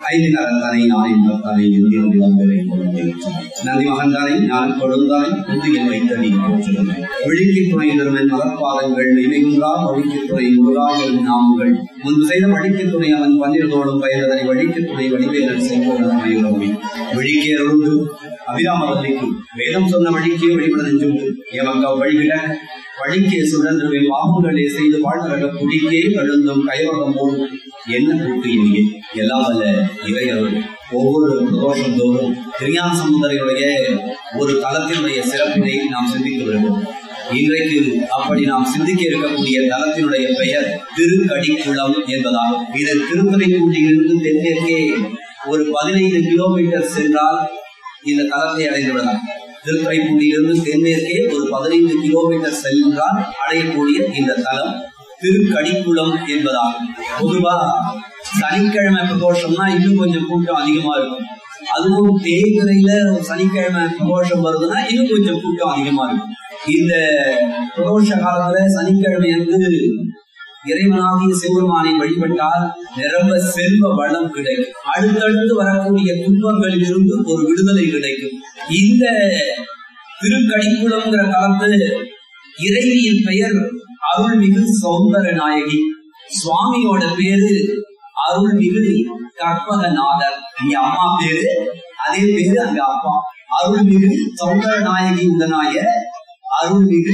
ஐந்து கரந்தானை நானின் பத்தானை இந்திய விளம்பரை நந்தி மகந்தானை நான் கொடுந்தானை புந்தியில் வைத்த நீ போற்றுகிறேன் விழிக்கு துணை தருமன் மலர்பாதங்கள் இமைகுன்றா வழிக்கு துணை முருகாயும் நாமங்கள் முன்பு செய்த வழிக்கு துணை அவன் பன்னிரதோடும் பயந்ததனை வழிக்கு துணை வடிவேலன் செய்வோம் விழிக்கேருண்டு அபிராமவல்லிக்கு வேதம் சொன்ன வழிக்கே வழிபட நெஞ்சுண்டு எமக்கு வழிவிட வழிக்கே சுழன்றுவை பாவங்களே செய்து வாழ்நரக குடிக்கே கழுந்தும் கைவரம் போடும் என்ன கூட்டு இங்கே எல்லாம் அல்ல இறையருள் ஒவ்வொரு பிரதோஷம் தோறும் திருஞான சமுதரையுடைய ஒரு தலத்தினுடைய சிறப்பினை நாம் சிந்தித்து வருகிறோம் இன்றைக்கு அப்படி நாம் சிந்திக்க இருக்கக்கூடிய தலத்தினுடைய பெயர் திருக்கடிக்குளம் என்பதாகும் இது திருத்துறைப்பூண்டியிலிருந்து தென்மேற்கே ஒரு பதினைந்து கிலோமீட்டர் சென்றால் இந்த தலத்தை அடைந்து விடலாம் திருத்துறைப்பூண்டியிலிருந்து தென்மேற்கே ஒரு பதினைந்து கிலோமீட்டர் சென்றால் அடையக்கூடிய இந்த தலம் திருக்கடிக்குளம் என்பதாகும் பொதுவா சனிக்கிழமை பிரதோஷம்னா இன்னும் கொஞ்சம் கூட்டம் அதிகமா இருக்கும் அதுவும் தேய்துறையில சனிக்கிழமை பிரதோஷம் வருதுன்னா இன்னும் கொஞ்சம் கூட்டம் அதிகமா இருக்கும் இந்த பிரதோஷ காலத்துல சனிக்கிழமை வந்து இறைவனாகிய சிவருமானை வழிபட்டால் நிரம்ப செல்வ வளம் கிடைக்கும் அடுத்தடுத்து வரக்கூடிய துன்பங்களில் இருந்து ஒரு விடுதலை கிடைக்கும் இந்த திருக்கடிக்குளம்ங்கிற காலத்து இறைவியின் பெயர் அருள்மிகு சௌந்தர நாயகி சுவாமியோட பேரு அருள்மிகு கற்பகநாதர் இங்க அம்மா பேரு அதே பேரு அங்க அப்பா அருள்மிகு சௌந்தர நாயகி உடனாய அருள்மிகு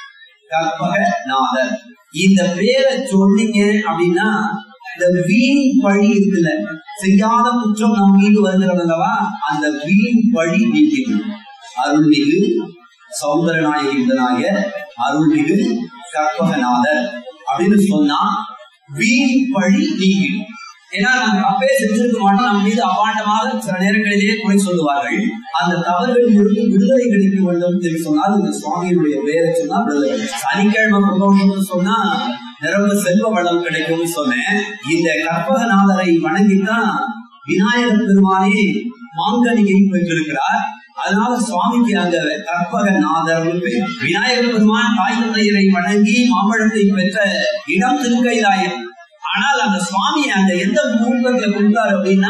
கற்பகநாதர் இந்த பேரை சொன்னீங்க அப்படின்னா இந்த வீண் பழி இருக்குல்ல செய்யாத குற்றம் நம் மீது வருகிறது அல்லவா அந்த வீண் பழி நீக்கிறது அருள்மிகு சௌந்தரநாயகி உடனாய அருள்மிகு கற்பகநாதர் அப்படின்னு சொன்னா வீண் பழி நீங்கிடும் ஏன்னா நாங்க தப்பே செஞ்சிருக்க மாட்டோம் நம்ம மீது அபாண்டமாக சில நேரங்களிலேயே குறை சொல்லுவார்கள் அந்த தவறுகளில் இருந்து விடுதலை கிடைக்க வேண்டும் என்று சொன்னால் இந்த சுவாமியினுடைய பெயரை சொன்னா விடுதலை கிடைக்கும். சனிக்கிழமை பிரதோஷம்னு சொன்னா நிரம்ப செல்வ வளம் கிடைக்கும்னு சொன்னேன் இந்த கற்பகநாதரை வணங்கித்தான் விநாயகர் பெருமானே மாங்கனியை பெற்றிருக்கிறார் அதனால சுவாமிக்கு அந்த கற்பகநாதர் பெயர் விநாயகர் பெருமான் தாய் தந்தையரை வணங்கி மாம்பழத்தை பெற்ற இடம் திருக்கைலாயம் ஆனால் அந்த சுவாமி அந்த எந்த மூலத்துல கொடுத்தார் அப்படின்னா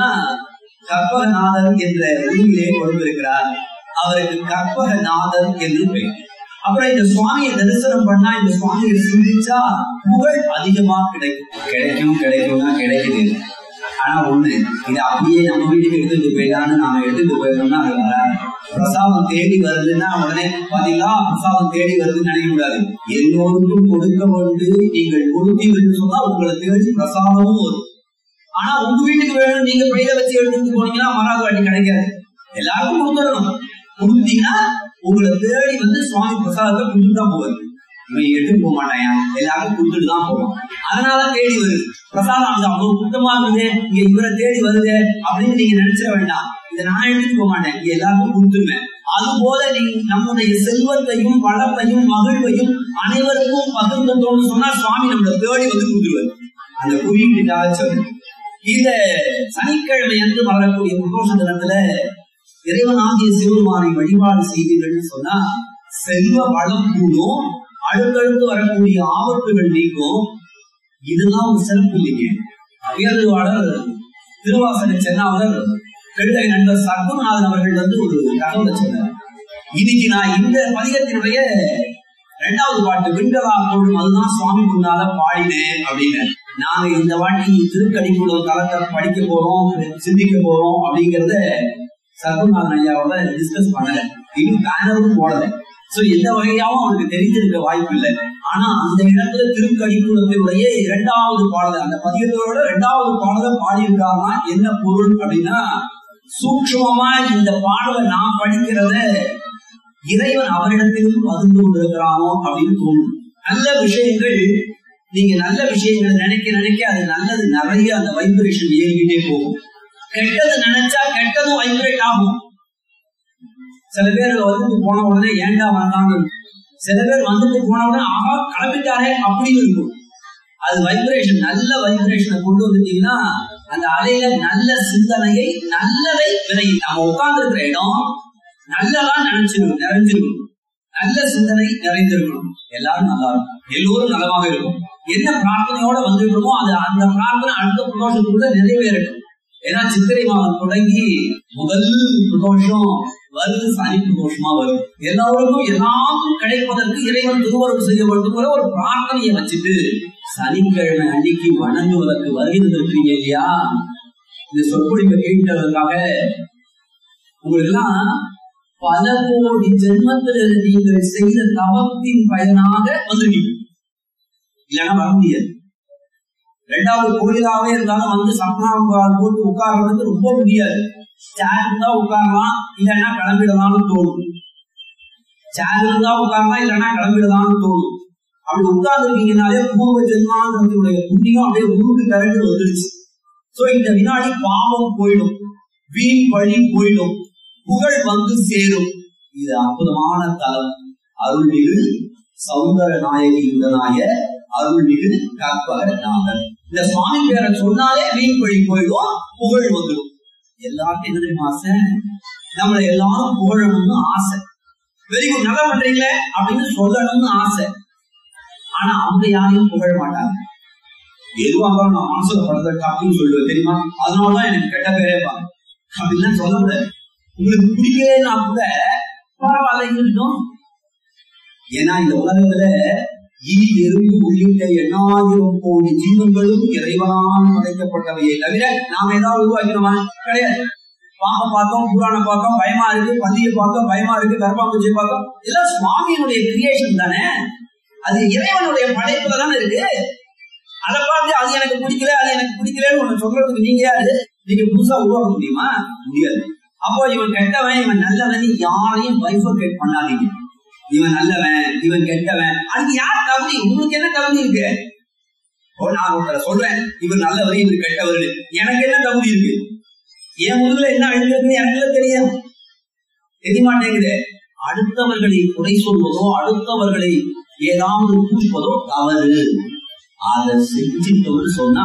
கற்பகநாதர் என்ற உருவிலே கொடுத்திருக்கிறார் அவருக்கு கற்பகநாதர் என்று பெயர் அப்புறம் இந்த சுவாமியை தரிசனம் பண்ணா இந்த சுவாமியை சிந்திச்சா புகழ் அதிகமா கிடைக்கும் கிடைக்கும் கிடைக்கும்னா கிடைக்குது ஆனா ஒண்ணு இது அப்படியே நம்ம வீட்டுக்கு எடுத்துட்டு போயிடலான்னு நாம எடுத்துட்டு போயிடணும்னா அது வராது பிரசாதம் தேடி வருதுன்னா உடனே பாத்தீங்களா பிரசாதம் தேடி வருதுன்னு நினைக்க கூடாது எல்லோருக்கும் கொடுக்க வந்து நீங்கள் கொடுத்தீங்கன்னு சொன்னா உங்களை தேடி பிரசாதமும் வரும் ஆனா உங்க வீட்டுக்கு வேணும் நீங்க பையில வச்சு எடுத்துட்டு போனீங்கன்னா மறாவது வாட்டி கிடைக்காது எல்லாருக்கும் கொடுத்துடணும் கொடுத்தீங்கன்னா உங்களை தேடி வந்து சுவாமி பிரசாதத்தை கொடுத்துட்டு தான் போவாரு இவன் எடுத்துட்டு போக மாட்டாயா எல்லாருக்கும் கொடுத்துட்டு தான் போவான் அதனால தேடி வருது பிரசாதம் அங்க அவ்வளவு கூட்டமா இருக்குது இங்க இவரை தேடி வருது அப்படின்னு நீங்க நினைச்சிட வேண்டாம் இதை நான் எடுத்துட்டு போக மாட்டேன் இங்க எல்லாருக்கும் கொடுத்துருவேன் அது போல நீ நம்முடைய செல்வத்தையும் வளத்தையும் மகிழ்வையும் அனைவருக்கும் பகிர்ந்தோம்னு சொன்னா சுவாமி நம்மளை தேடி வந்து கொடுத்துருவாரு அந்த குறியீட்டுக்காக சொல்லு இந்த சனிக்கிழமை அன்று வரக்கூடிய பிரதோஷ தினத்துல இறைவனாகிய சிவருமானை வழிபாடு செய்தீர்கள்னு சொன்னா செல்வ வளம் கூடும் அடுத்தடுத்து வரக்கூடிய ஆபத்துகள் நீக்கும் இதுதான் ஒரு சிறப்பு இல்லைங்க உயர்வாளர் திருவாசக சென்னாவலர் கழுதை நண்பர் சர்வநாதன் அவர்கள் வந்து ஒரு தகவலை சொன்னார் இன்னைக்கு நான் இந்த பதிகத்தினுடைய ரெண்டாவது பாட்டு விண்கலா தோழும் அதுதான் சுவாமி முன்னால பாடினேன் அப்படின்னு நாங்க இந்த வாட்டி திருக்கடிக்குளம் தளத்தை படிக்க போறோம் சிந்திக்க போறோம் அப்படிங்கறத சர்வநாதன் ஐயாவோட டிஸ்கஸ் பண்ணல இன்னும் பேனரும் போடல சோ எந்த வகையாவும் அவனுக்கு தெரிஞ்சிருக்க வாய்ப்பு இல்லை ஆனா அந்த இடத்துல திருக்கடிக்குளத்தினுடைய இரண்டாவது பாடல் அந்த பதிகத்தோட இரண்டாவது பாடலை பாடியிருக்காருன்னா என்ன பொருள் அப்படின்னா சூக்ஷ்மமா இந்த பாடலை நான் படிக்கிறத இறைவன் அவரிடத்திலும் பகிர்ந்து கொண்டிருக்கிறானோ அப்படின்னு தோணும் நல்ல விஷயங்கள் நீங்க நல்ல விஷயங்கள் நினைக்க நினைக்க அது நல்லது நிறைய அந்த வைப்ரேஷன் ஏறிக்கிட்டே போகும் கெட்டது நினைச்சா கெட்டதும் வைப்ரேட் ஆகும் சில பேர் வந்துட்டு போன உடனே ஏண்டா வந்தான்னு இருக்கும். சில பேர் வந்துட்டு போன உடனே ஆஹா கிளம்பிட்டாரே அப்படின்னு இருக்கும் அது வைப்ரேஷன் நல்ல வைப்ரேஷனை கொண்டு வந்துட்டீங்கன்னா அந்த அலையில நல்ல சிந்தனையை நல்லதை விதை நம்ம உட்கார்ந்து இருக்கிற இடம் நல்லதா நினைச்சிருக்கணும் நிறைஞ்சிருக்கணும் நல்ல சிந்தனை நிறைந்திருக்கணும் எல்லாரும் நல்லா இருக்கும் எல்லோரும் நலமாக இருக்கும் என்ன பிரார்த்தனையோட வந்துட்டோமோ அது அந்த பிரார்த்தனை அடுத்த பிரதோஷத்துக்குள்ள நிறைவேறட்டும் ஏன்னா சித்திரை மாதம் தொடங்கி முதல் பிரதோஷம் வருது சனி பிரதோஷமா வரும் எல்லாருக்கும் எல்லாம் கிடைப்பதற்கு இறைவன் திருவருள் செய்ய வேண்டும் ஒரு பிரார்த்தனையை வச்சுட்டு சனிக்கிழமை அன்னைக்கு வணங்குவதற்கு வருகிறது இருக்கீங்க இல்லையா இந்த சொற்பொழிவை கேட்கிறதுக்காக உங்களுக்கு எல்லாம் பல கோடி ஜென்மத்தில் நீங்கள் செய்த தவத்தின் பயனாக வந்துருவீங்க இல்லைன்னா வர முடியாது ரெண்டாவது கோயிலாவே இருந்தாலும் வந்து சப்னா போட்டு உட்கார்றது ரொம்ப முடியாது சேர் இருந்தா உட்காரலாம் இல்லைன்னா கிளம்பிடலாம்னு தோணும் சேர் இருந்தா உட்காரலாம் இல்லைன்னா கிளம்பிடலாம்னு தோணும் அப்படி உட்கார்ந்துருக்கீங்கனாலே பூர்வ ஜென்மாங்கிறதுடைய புண்ணியம் அப்படியே உருண்டு கரண்டு வந்துருச்சு சோ இந்த வினாடி பாவம் போயிடும் வீண் வழி போயிடும் புகழ் வந்து சேரும் இது அற்புதமான தலம் அருள்மிகு சௌந்தர நாயகி நாய அருள்மிகு கற்பக நாதன் இந்த சுவாமி பேரை சொன்னாலே வீண் வழி போயிடும் புகழ் வந்துடும் எல்லாருக்கும் என்ன தெரியுமா ஆசை நம்மளை எல்லாரும் புகழணும்னு ஆசை வெரி குட் நல்லா பண்றீங்களே அப்படின்னு சொல்லணும்னு ஆசை ஆனா அவங்க யாரையும் புகழ மாட்டாங்க எதுவாக இருந்தாலும் நான் மனசுல படுறத காப்பின்னு சொல்லுவேன் தெரியுமா அதனாலதான் எனக்கு கெட்ட பேரே பாங்க அப்படின்லாம் சொல்ல முடியாது உங்களுக்கு பிடிக்கலன்னா கூட பரவாயில்ல இருக்கட்டும் ஏன்னா இந்த உலகத்துல ஈ எறும்பு உள்ளிட்ட எண்ணாயிரம் கோடி ஜீவன்களும் இறைவனால் படைக்கப்பட்டவையே தவிர நாம ஏதாவது உருவாக்கிறோமா கிடையாது பாம்பை பார்த்தோம் புராணம் பார்த்தோம் பயமா இருக்கு பந்தியை பார்த்தோம் பயமா இருக்கு கர்ப்பாம்பூச்சியை பார்த்தோம் எல்லாம் சுவாமியினுடைய கிரியேஷன் தானே அது இறைவனுடைய படைப்புல தானே இருக்கு அதை பார்த்து அது எனக்கு பிடிக்கல அது எனக்கு பிடிக்கலன்னு ஒண்ணு சொல்றதுக்கு நீங்க யாரு நீங்க புதுசா உருவாக்க முடியுமா முடியாது அப்போ இவன் கெட்டவன் இவன் நல்லவன் யாரையும் பைஃபர்கேட் பண்ணாதீங்க இவன் நல்லவன் இவன் கெட்டவன் அதுக்கு யார் தகுதி உங்களுக்கு என்ன தகுதி இருக்கு ஓ நான் ஒருத்தரை சொல்றேன் இவர் நல்லவர் இவர் கெட்டவர் எனக்கு என்ன தகுதி இருக்கு என் முதுகுல என்ன அழுகுன்னு எனக்கு தெரியும் தெரிய மாட்டேங்குது அடுத்தவர்களை குறை சொல்வதோ அடுத்தவர்களை ஏதாவது கூப்பதோ தவறு அதை செஞ்சுட்டோம்னு சொன்னா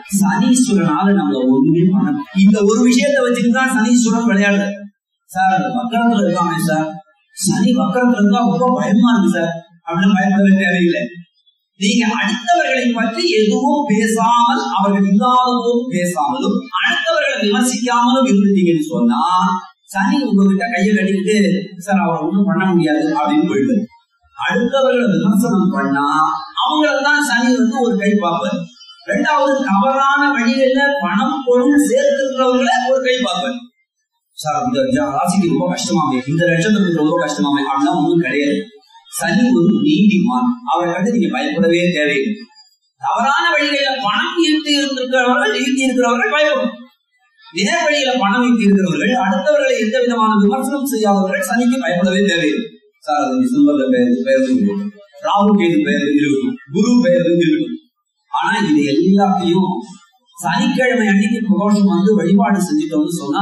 சனீஸ்வரனால நம்மள ஒண்ணுமே பண்ண இந்த ஒரு விஷயத்தை வச்சுட்டு தான் சனீஸ்வரன் விளையாடுற சார் அந்த வக்கரத்துல இருக்காங்க சார் சனி வக்கரத்துல இருந்தா ரொம்ப பயமா இருக்கு சார் அப்படின்னு பயப்படவே தேவையில்லை நீங்க அடுத்தவர்களை பற்றி எதுவும் பேசாமல் அவர்கள் இல்லாத போது பேசாமலும் அடுத்தவர்களை விமர்சிக்காமலும் இருந்துட்டீங்கன்னு சொன்னா சனி உங்ககிட்ட கையை கட்டிக்கிட்டு சார் அவரை ஒண்ணும் பண்ண முடியாது அப்படின்னு போயிடுவாரு அடுத்தவர்களை விமர்சனம் பண்ணா அவங்களதான் சனி வந்து ஒரு கை பார்ப்பார் ரெண்டாவது தவறான வழியில பணம் பொருள் சேர்த்துக்கிறவங்கள ஒரு கை பார்ப்பார் சார் இந்த ராசிக்கு ரொம்ப கஷ்டமாமே இந்த லட்சத்துக்கு ரொம்ப கஷ்டமாமே அப்படின்னா ஒண்ணும் கிடையாது சனி ஒரு நீதிமான் அவரை கண்டு நீங்க பயப்படவே தேவையில்லை தவறான வழிகளில பணம் ஈர்த்து இருந்திருக்கிறவர்கள் ஈர்த்தி இருக்கிறவர்கள் பயப்படும் நேர் வழியில பணம் ஈர்த்தி இருக்கிறவர்கள் அடுத்தவர்களை எந்த விதமான விமர்சனம் செய்யாதவர்கள் சனிக்கு பயப்படவே தேவையில்லை சார் அது டிசம்பர்ல பெயர் பெயர் இருக்கட்டும் ராகு கேது பெயர் இருக்கட்டும் குரு பெயர் இருக்கட்டும் ஆனா இது எல்லாத்தையும் சனிக்கிழமை அன்னைக்கு பிரதோஷம் வந்து வழிபாடு செஞ்சுட்டோம்னு சொன்னா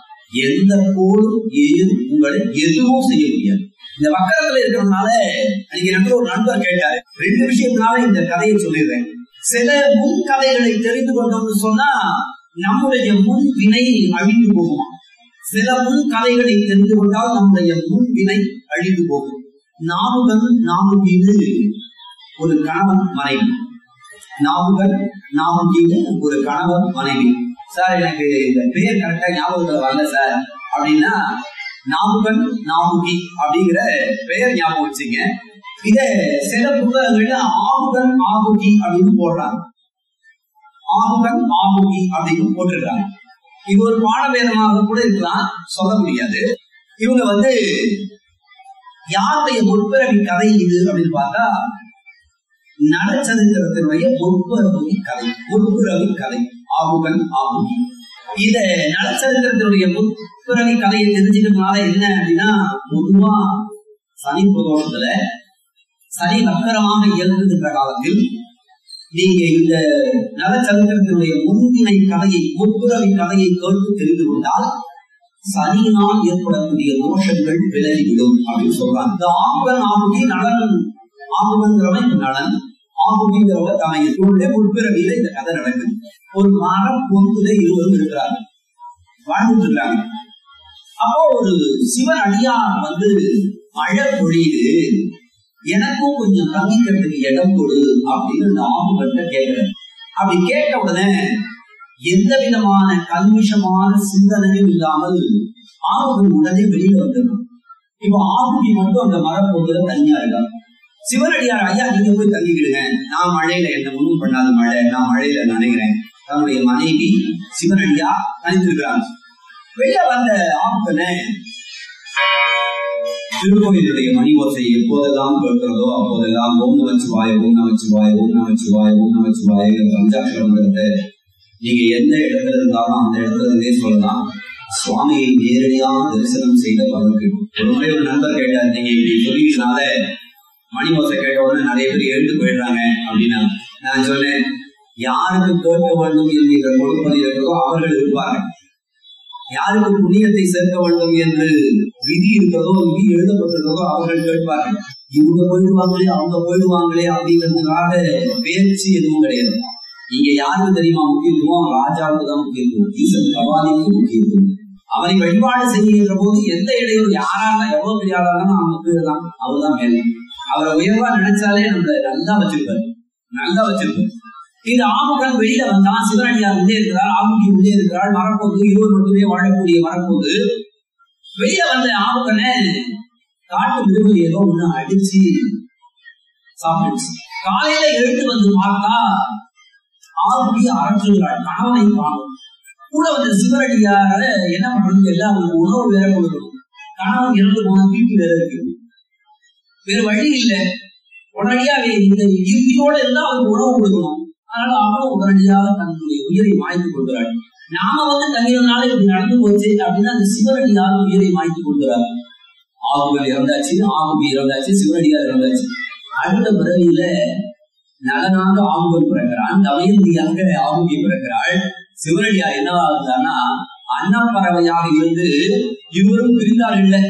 எந்த கோளும் ஏது உங்களை எதுவும் செய்ய முடியாது இந்த வக்கரத்துல இருக்கிறதுனால அன்னைக்கு எனக்கு ஒரு நண்பர் கேட்டாரு ரெண்டு விஷயத்தினால இந்த கதையை சொல்லிடுறேன் சில முன் கதைகளை தெரிந்து கொண்டோம்னு சொன்னா நம்முடைய முன் வினை அழிந்து போகுமா சில முன் கதைகளை தெரிந்து கொண்டால் நம்முடைய முன் வினை அழிந்து போகும் நாமுகன் நாமுகீது ஒரு கணவன் மனைவி நாமுகன் நாமுகீது ஒரு கணவன் மனைவி சார் எனக்கு இந்த பேர் கரெக்டா ஞாபகத்துல வரல சார் அப்படின்னா நாமுகன் நாமுகி அப்படிங்கிற பெயர் ஞாபகம் வச்சுங்க இத சில புத்தகங்கள்ல ஆமுகன் ஆமுகி அப்படின்னு போடுறாங்க ஆமுகன் ஆமுகி அப்படின்னு போட்டிருக்காங்க இது ஒரு பாடவேதமாக கூட இருக்கலாம் சொல்ல முடியாது இவங்க வந்து யாருடைய முற்பிறவி கதை இது அப்படின்னு பார்த்தா நலச்சரித்திரத்தினுடைய முற்பிறவி கதை முற்பிறவி கதை ஆமுகன் ஆமுகி இத நலச்சரித்திரத்தினுடைய முற்பிறவி கதையை தெரிஞ்சுக்கிறதுனால என்ன அப்படின்னா பொதுவா சனி பிரதோஷத்துல சனி வக்கரமாக இயங்குகின்ற காலத்தில் நீங்க இந்த நலச்சரித்திரத்தினுடைய முன்தினை கதையை முற்பிறவி கதையை கேட்டு தெரிந்து கொண்டால் சனியினால் ஏற்படக்கூடிய தோஷங்கள் விலகிவிடும் அப்படின்னு சொல்றாங்க இந்த ஆமுகன் ஆமுகி நலன் ஆமுகங்கிறவன் நலன் ஆகுங்கிறவங்க தான் இவருடைய முற்பிறவியில இந்த கதை நடக்குது ஒரு மரம் பொந்துல இருவரும் இருக்கிறாங்க வாழ்ந்துட்டு இருக்காங்க அப்போ ஒரு சிவன் அடியார் வந்து மழை பொழியுது எனக்கும் கொஞ்சம் தங்கிக்கிறதுக்கு இடம் கொடு அப்படின்னு அந்த ஆமுகன்ட்ட கேட்கிறேன் அப்படி கேட்ட உடனே எந்த விதமான கல்மிஷமான சிந்தனையும் இல்லாமல் ஆகுகள் உடனே வெளியில வந்துடும் இப்போ ஆகுதி மட்டும் அந்த மரப்பொருள் தனியா இருக்கா சிவனடியார் ஐயா நீங்க போய் தங்கிக்கிடுங்க நான் மழையில என்ன ஒண்ணும் பண்ணாத மழை நான் மழையில நினைக்கிறேன் தன்னுடைய மனைவி சிவனடியா தனித்திருக்கிறாங்க வெளியே வந்த ஆப்கனை திருக்கோயிலுடைய மணி ஓசை எப்போதெல்லாம் கேட்கிறதோ அப்போதெல்லாம் ஓம் நமச்சிவாய ஓம் நமச்சிவாய ஓம் நமச்சிவாய ஓம் நமச்சிவாய பஞ்சாட்சர மந்திரத்தை நீங்க எந்த இடத்துல இருந்தாலும் அந்த இடத்துல இருந்தே சொல்லலாம் சுவாமியை நேரடியாக தரிசனம் செய்த பலருக்கு ஒரு முறை ஒரு நண்பர் கேட்டார் நீங்க இப்படி சொல்லிக்கிறதுனால மணி ஓசை கேட்ட உடனே நிறைய பேர் எழுந்து போயிடுறாங்க அப்படின்னா நான் சொன்னேன் யாருக்கு கேட்க வேண்டும் என்கிற கொடுப்பது இருக்கிறதோ அவர்கள் இருப்பாங்க யாருக்கு புண்ணியத்தை சேர்க்க வேண்டும் என்று விதி இருக்கிறதோ விதி எழுதப்பட்டிருக்கிறதோ அவர்கள் கேட்பார்கள் இவங்க போயிடுவாங்களே அவங்க போயிடுவாங்களே அப்படிங்கிறதுக்காக பேச்சு எதுவும் கிடையாது இங்க யாருக்கு தெரியுமா முக்கியத்துவம் ராஜாவுக்கு தான் முக்கியத்துவம் ஈசன் கவாதிக்கு முக்கியத்துவம் அவரை வழிபாடு செய்கின்ற போது எந்த இடையூறு யாரா இருந்தா எவ்வளவு பெரிய ஆளா இருந்தாலும் அவங்க கீழே தான் அவர்தான் மேலே அவரை உயர்வா நினைச்சாலே நம்மள நல்லா வச்சிருப்பாரு நல்லா வச்சிருப்பாரு இந்த ஆமுகன் வெளியில வந்தான் சிவனடியார் உள்ளே இருக்கிறார் ஆமுகி உள்ளே இருக்கிறாள் வரப்போது இருவர் மட்டுமே வாழக்கூடிய வரப்போது வெளியில வந்த ஆமுகனை காட்டு மிருகம் ஏதோ ஒண்ணு அடிச்சு சாப்பிடுச்சு காலையில எழுந்து வந்து பார்த்தா ஆமுகி அரசுகிறாள் கணவனை காணும் கூட வந்த சிவனடியார என்ன பண்றது தெரியல அவங்களுக்கு உணவு வேற கொடுக்கணும் கணவன் இறந்து போன வீட்டு வேற இருக்கு வேற வழி இல்லை உடனடியா இந்த இறுதியோட இருந்தா அவருக்கு உணவு கொடுக்கணும் அதனால அவனும் உடனடியாக தன்னுடைய உயிரை மாய்த்து கொள்கிறாள் நாம வந்து தங்கினால இப்படி நடந்து போச்சு அப்படின்னா அந்த சிவனடியார் உயிரை மாய்த்து கொள்கிறார் ஆகுகள் இறந்தாச்சு ஆகுபி இறந்தாச்சு சிவனடியார் இறந்தாச்சு அடுத்த பிறவியில நலனாக ஆகுகள் பிறக்கிறான் தமயந்தியாக ஆகுபி பிறக்கிறாள் சிவனடியார் என்னவா இருந்தான்னா அன்னப்பறவையாக இருந்து இருவரும் பிரிந்தார்கள்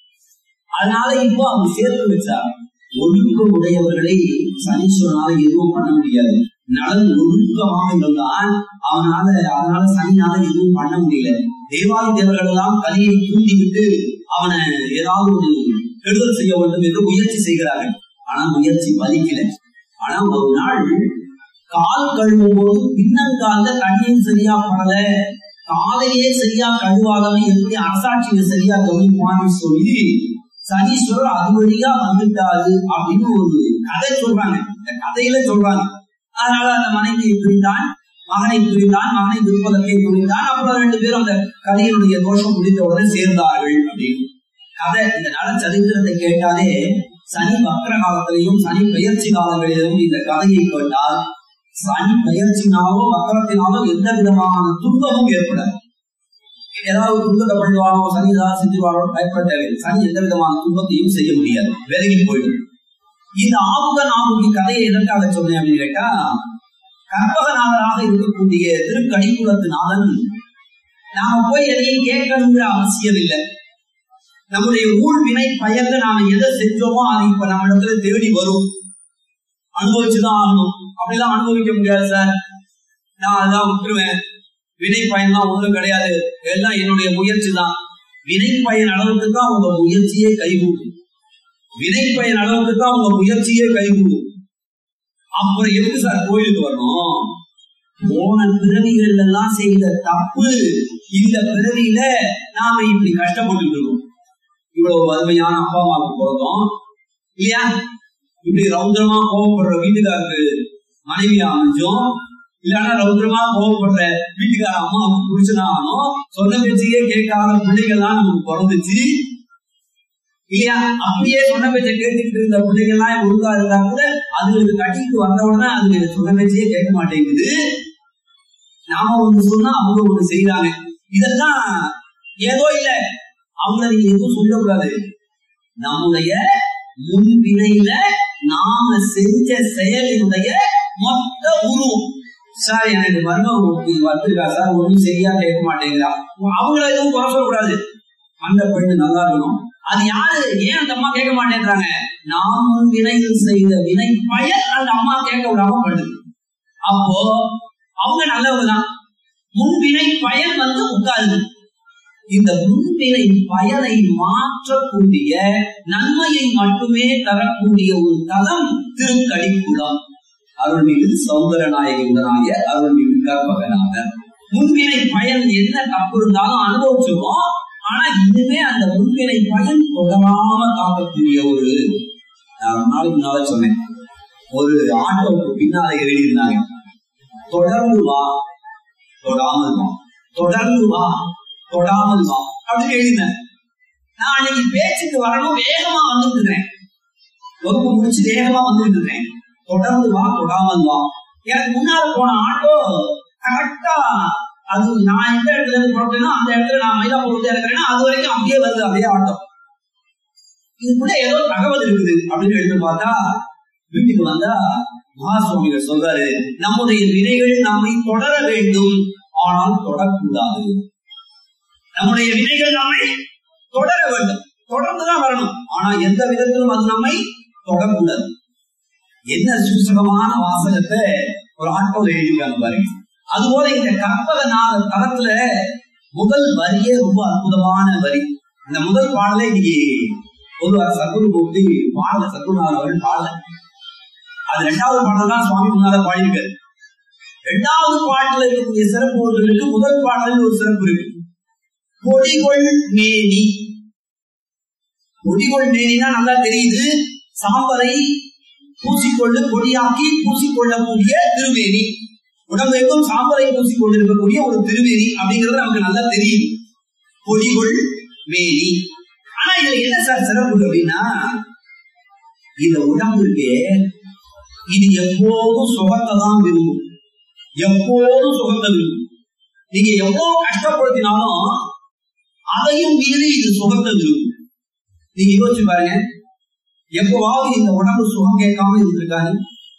அதனால இப்போ அவங்க சேர்த்து வச்சார் ஒழுக்கம் உடையவர்களை சனீஸ்வரனால எதுவும் பண்ண முடியாது நலன் ஒழுக்கமாக இருந்தான் அவனால அதனால சனினால எதுவும் பண்ண முடியல தேவாதி தேவர்கள் எல்லாம் கலியை தூண்டிவிட்டு அவனை ஏதாவது ஒரு கெடுதல் செய்ய வேண்டும் என்று முயற்சி செய்கிறார்கள் ஆனா முயற்சி பலிக்கல ஆனா ஒரு நாள் கால் கழுவும் போது பின்னங்கால தண்ணீர் சரியா படல காலையே சரியா கழுவாதவன் எப்படி அரசாட்சியை சரியா கவனிப்பான்னு சொல்லி சனீஸ்வரர் அது வழியா வந்துட்டாரு அப்படின்னு ஒரு கதை சொல்றாங்க இந்த கதையில சொல்றாங்க அதனால அந்த மனைவியை பிரிந்தான் மகனை பிரிந்தான் மகனை விருப்பதத்தை புரிந்தான் அப்புறம் ரெண்டு பேரும் அந்த கதையினுடைய தோஷம் முடிந்த உடனே சேர்ந்தார்கள் அப்படின்னு கதை இந்த நல சரித்திரத்தை கேட்டாலே சனி வக்கர காலத்திலையும் சனி பயிற்சி காலங்களிலும் இந்த கதையை கேட்டால் சனி பயிற்சினாலோ வக்கரத்தினாலோ எந்த விதமான துன்பமும் ஏற்படாது ஏதாவது துன்பத்தை பண்ணுவானோ சனி ஏதாவது செஞ்சுவானோ பயப்பட தேவையில்லை சனி எந்த விதமான துன்பத்தையும் செய்ய முடியாது விலகி போயிடும் இந்த ஆமுகன் ஆமுகி கதையை எதற்காக சொன்னேன் அப்படின்னு கேட்டா கற்பகநாதராக இருக்கக்கூடிய திருக்கடிக்குளத்தினாலன் நாம போய் எதையும் கேட்கணுங்கிற அவசியம் இல்லை நம்முடைய ஊழ் வினை பயந்து நாம எதை செஞ்சோமோ அது இப்ப நம்ம இடத்துல தேடி வரும் அனுபவிச்சுதான் ஆகணும் அப்படிலாம் அனுபவிக்க முடியாது சார் நான் அதான் விட்டுருவேன் வினை பயன்லாம் ஒன்றும் கிடையாது எல்லாம் என்னுடைய முயற்சி தான் வினை பயன் அளவுக்கு தான் உங்க முயற்சியே கைகூடும் வினை பயன் அளவுக்கு தான் உங்க முயற்சியே கைகூடும் அப்புறம் எதுக்கு சார் கோயிலுக்கு வரணும் போன பிறவிகள் எல்லாம் செய்த தப்பு இந்த பிறவியில நாம இப்படி கஷ்டப்பட்டு இருக்கோம் இவ்வளவு வறுமையான அப்பா அம்மாவுக்கு பிறந்தோம் இல்லையா இப்படி ரௌந்திரமா கோவப்படுற வீட்டுக்காருக்கு மனைவியா அமைஞ்சோம் இல்லைன்னா ரௌந்திரமா கோவப்படுற வீட்டுக்கார அம்மாவுக்கு புடிச்சனாகணும் சொன்ன பேச்சையே கேட்காத பிள்ளைகள்லாம் நமக்கு பிறந்துச்சு இல்லையா அப்படியே சொன்ன பேச்சை கேட்டுக்கிட்டு இருந்த பிள்ளைகள் எல்லாம் ஒழுங்கா இருந்தா கூட அதுங்களுக்கு கட்டிட்டு வந்த உடனே அதுக்கு சொன்ன பேச்சையே கேட்க மாட்டேங்குது நாம ஒண்ணு சொன்னா அவங்க ஒண்ணு செய்யறாங்க இதெல்லாம் ஏதோ இல்ல அவங்கள நீங்க எதுவும் சொல்லக்கூடாது நம்முடைய முன்வினையில நாம செஞ்ச செயலினுடைய மொத்த உருவம் சார் எனக்கு மருமக வந்திருக்கா சார் ஒண்ணும் சரியா கேட்க மாட்டேங்கிறா அவங்கள எதுவும் குறை சொல்லக்கூடாது அந்த பெண்ணு நல்லா இருக்கணும் அது யாரு ஏன் அந்த அம்மா கேட்க மாட்டேன்றாங்க நாம் வினையில் செய்த வினை பயன் அந்த அம்மா கேட்க விடாம பண்ணுது அப்போ அவங்க நல்லவங்க தான் முன்வினை பயன் வந்து உட்காருது இந்த முன்வினை பயனை மாற்றக்கூடிய நன்மையை மட்டுமே தரக்கூடிய ஒரு தலம் திருக்கடிக்குளம் அருள்மிகு சௌந்தரநாயகனாய அருள்மிகு கற்பகநாதர் முன்வினை பயன் என்ன தப்பு இருந்தாலும் அனுபவிச்சிருவோம் ஆனா இனிமே அந்த முன்வினை பயன் தொடராம காக்கக்கூடிய ஒரு நான் ரொம்ப நாளைக்கு முன்னால சொன்னேன் ஒரு ஆட்டோவுக்கு பின்னால எழுதியிருந்தாங்க தொடர்ந்து வா தொடாமல் வா தொடர்ந்து வா தொடாமல் வா அப்படின்னு எழுதினேன் நான் அன்னைக்கு பேச்சுக்கு வரணும் வேகமா வந்துட்டு இருக்கிறேன் வகுப்பு முடிச்சு வேகமா வந்துட்டு இருக்கிறேன் தொடர்ந்து வா தொடாமல் வா எனக்கு முன்னால போன ஆட்டோ கரெக்டா அது நான் எந்த இடத்துல இருந்து புறப்பட்டேனோ அந்த இடத்துல நான் மயிலாப்பூர் இறங்குறேன்னா அது வரைக்கும் அப்படியே வருது அப்படியே ஆட்டோ இதுக்குள்ள ஏதோ தகவல் இருக்குது அப்படின்னு எடுத்து பார்த்தா வீட்டுக்கு வந்தா மகாசுவாமிகள் சொல்றாரு நம்முடைய வினைகள் நம்மை தொடர வேண்டும் ஆனால் தொடக்கூடாது நம்முடைய வினைகள் நம்மை தொடர வேண்டும் தொடர்ந்துதான் வரணும் ஆனா எந்த விதத்திலும் அது நம்மை தொடக்கூடாது என்ன சூசகமான வாசகத்தை ஒரு ஆட்டோல எழுதியிருக்காங்க பாருங்க அதுபோல இந்த கற்பகநாத தளத்துல முதல் வரியே ரொம்ப அற்புதமான வரி இந்த முதல் பாடலை இன்னைக்கு பொதுவாக சத்குரு கூப்பிட்டு பாடல சத்குருநாதன் அவர்கள் பாடல அது ரெண்டாவது பாடல் தான் சுவாமி முன்னால பாடியிருக்காரு ரெண்டாவது பாட்டுல இருக்கக்கூடிய சிறப்பு ஒன்று இருக்கு முதல் பாடலில் ஒரு சிறப்பு இருக்கு பொடிகொள் மேனி பொடிகொள் மேனினா நல்லா தெரியுது சாம்பலை பூசிக்கொண்டு பொடியாக்கி பூசிக்கொள்ளக்கூடிய திருவேணி உடம்பு எங்கும் சாம்பலை பூசிக்கொண்டிருக்கக்கூடிய ஒரு திருவேணி அப்படிங்கிறது நமக்கு நல்லா தெரியுது பொடிகொள் மேனி ஆனா இதுல என்ன சார் சிறப்பு அப்படின்னா இந்த உடம்பு இருக்கே இது எப்போதும் சுகத்தை தான் விரும்பும் எப்போதும் சுகத்தை விரும்பும் நீங்க எவ்வளவு கஷ்டப்படுத்தினாலும் அதையும் மீறி இது சுகத்தை விரும்பும் நீங்க யோசிச்சு பாருங்க எப்பவாவது இந்த உடம்பு சுகம் கேட்காம இருந்திருக்காரு